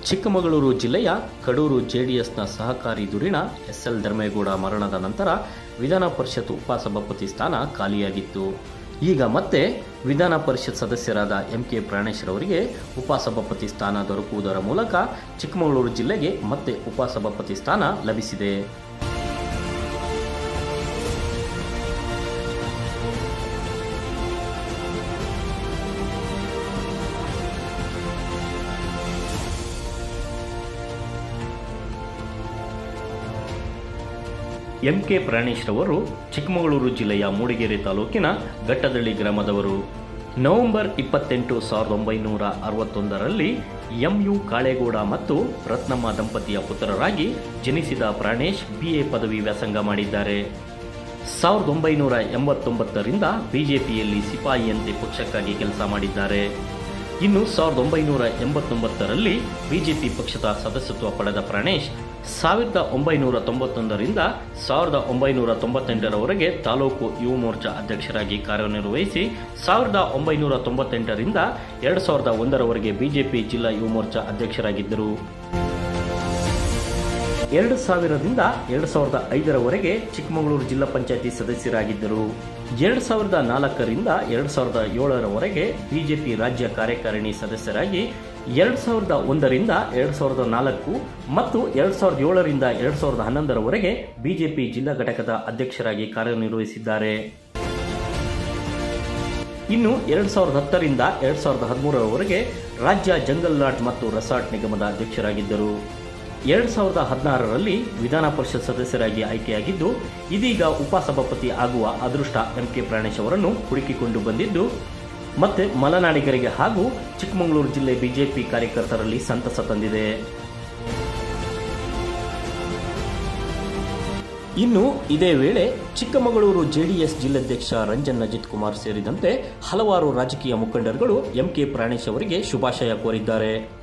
ಚಿಕ್ಕಮಗಳೂರು ಜಿಲ್ಲೆಯ ಕಡೂರು ಜೆಡಿಎಸ್ನ ಸಹಕಾರಿ ಧುರೀಣ ಎಸ್ಎಲ್ ಧರ್ಮೇಗೌಡ ಮರಣದ ನಂತರ ವಿಧಾನ ಪರಿಷತ್ ಉಪಸಭಾಪತಿ ಸ್ಥಾನ ಖಾಲಿಯಾಗಿತ್ತು ಈಗ ಮತ್ತೆ ವಿಧಾನ ಪರಿಷತ್ ಸದಸ್ಯರಾದ ಎಂ ಕೆ ಪ್ರಾಣೇಶ್ರವರಿಗೆ ಉಪಸಭಾಪತಿ ಸ್ಥಾನ ದೊರಕುವುದರ ಮೂಲಕ ಚಿಕ್ಕಮಗಳೂರು ಜಿಲ್ಲೆಗೆ ಮತ್ತೆ ಉಪಸಭಾಪತಿ ಸ್ಥಾನ ಲಭಿಸಿದೆ ಎಂ ಕೆ ಪ್ರಾಣೇಶ್ ರವರು ಚಿಕ್ಕಮಗಳೂರು ಜಿಲ್ಲೆಯ ಮೂಡಿಗೆರೆ ತಾಲೂಕಿನ ಘಟ್ಟದಳ್ಳಿ ಗ್ರಾಮದವರು ನವೆಂಬರ್ ಇಪ್ಪತ್ತೆಂಟು ಸಾವಿರದ ಒಂಬೈನೂರ ಅರವತ್ತೊಂದರಲ್ಲಿ ಎಂ ಯು ಕಾಳೇಗೌಡ ಮತ್ತು ರತ್ನಮ್ಮ ದಂಪತಿಯ ಪುತ್ರರಾಗಿ ಜನಿಸಿದ ಪ್ರಾಣೇಶ್ ಬಿಎ ಪದವಿ ವ್ಯಾಸಂಗ ಮಾಡಿದ್ದಾರೆ ಸಾವಿರದ ಒಂಬೈನೂರ ಎಂಬತ್ತೊಂಬತ್ತರಿಂದ ಬಿಜೆಪಿಯಲ್ಲಿ ಸಿಪಾಯಿಯಂತೆ ಪಕ್ಷಕ್ಕಾಗಿ ಕೆಲಸ ಮಾಡಿದ್ದಾರೆ ಇನ್ನು ಸಾವಿರದ ಒಂಬೈನೂರ ಎಂಬತ್ತೊಂಬತ್ತರಲ್ಲಿ ಬಿಜೆಪಿ ಪಕ್ಷದ ಸದಸ್ಯತ್ವ ಪಡೆದ ಪ್ರಾಣೇಶ್ ಸಾವಿರದ ಒಂಬೈನೂರ ತೊಂಬತ್ತೊಂದರಿಂದ ಸಾವಿರದ ಒಂಬೈನೂರ ತೊಂಬತ್ತೆಂಟರವರೆಗೆ ತಾಲೂಕು ಯುವ ಮೋರ್ಚಾ ಅಧ್ಯಕ್ಷರಾಗಿ ಕಾರ್ಯನಿರ್ವಹಿಸಿ ಸಾವಿರದ ಒಂಬೈನೂರ ತೊಂಬತ್ತೆಂಟರಿಂದ ಎರಡು ಸಾವಿರದ ಒಂದರವರೆಗೆ ಬಿಜೆಪಿ ಜಿಲ್ಲಾ ಯುವ ಮೋರ್ಚಾ ಅಧ್ಯಕ್ಷರಾಗಿದ್ದರು ಎರಡು ಸಾವಿರದಿಂದ ಎರಡು ಸಾವಿರದ ಐದರವರೆಗೆ ಚಿಕ್ಕಮಗಳೂರು ಜಿಲ್ಲಾ ಪಂಚಾಯತಿ ಸದಸ್ಯರಾಗಿದ್ದರು ಎರಡು ಸಾವಿರದ ನಾಲ್ಕರಿಂದ ಎರಡು ಸಾವಿರದ ಏಳರವರೆಗೆ ಬಿಜೆಪಿ ರಾಜ್ಯ ಕಾರ್ಯಕಾರಿಣಿ ಸದಸ್ಯರಾಗಿ ಎರಡು ಸಾವಿರದ ಒಂದರಿಂದ ಎರಡು ಸಾವಿರದ ನಾಲ್ಕು ಮತ್ತು ಎರಡು ಸಾವಿರದ ಏಳರಿಂದ ಎರಡು ಸಾವಿರದ ಹನ್ನೊಂದರವರೆಗೆ ಬಿಜೆಪಿ ಜಿಲ್ಲಾ ಘಟಕದ ಅಧ್ಯಕ್ಷರಾಗಿ ಕಾರ್ಯನಿರ್ವಹಿಸಿದ್ದಾರೆ ಇನ್ನು ಎರಡು ಸಾವಿರದ ಹತ್ತರಿಂದ ಎರಡು ಸಾವಿರದ ಹದಿಮೂರರವರೆಗೆ ರಾಜ್ಯ ಜಂಗಲ್ ಲಾಟ್ ಮತ್ತು ರೆಸಾರ್ಟ್ ನಿಗಮದ ಅಧ್ಯಕ್ಷರಾಗಿದ್ದರು ಎರಡು ಸಾವಿರದ ಹದಿನಾರರಲ್ಲಿ ವಿಧಾನ ಪರಿಷತ್ ಸದಸ್ಯರಾಗಿ ಆಯ್ಕೆಯಾಗಿದ್ದು ಇದೀಗ ಉಪಸಭಾಪತಿ ಆಗುವ ಅದೃಷ್ಟ ಎಂ ಕೆ ಪ್ರಾಣೇಶ್ ಅವರನ್ನು ಹುಡುಕಿಕೊಂಡು ಬಂದಿದ್ದು ಮತ್ತೆ ಮಲೆನಾಡಿಗರಿಗೆ ಹಾಗೂ ಚಿಕ್ಕಮಗಳೂರು ಜಿಲ್ಲೆ ಬಿಜೆಪಿ ಕಾರ್ಯಕರ್ತರಲ್ಲಿ ಸಂತಸ ತಂದಿದೆ ಇನ್ನು ಇದೇ ವೇಳೆ ಚಿಕ್ಕಮಗಳೂರು ಜೆಡಿಎಸ್ ಜಿಲ್ಲಾಧ್ಯಕ್ಷ ರಂಜನ್ ಅಜಿತ್ ಕುಮಾರ್ ಸೇರಿದಂತೆ ಹಲವಾರು ರಾಜಕೀಯ ಮುಖಂಡರುಗಳು ಎಂ ಕೆ ಪ್ರಾಣೇಶ್ ಅವರಿಗೆ ಶುಭಾಶಯ ಕೋರಿದ್ದಾರೆ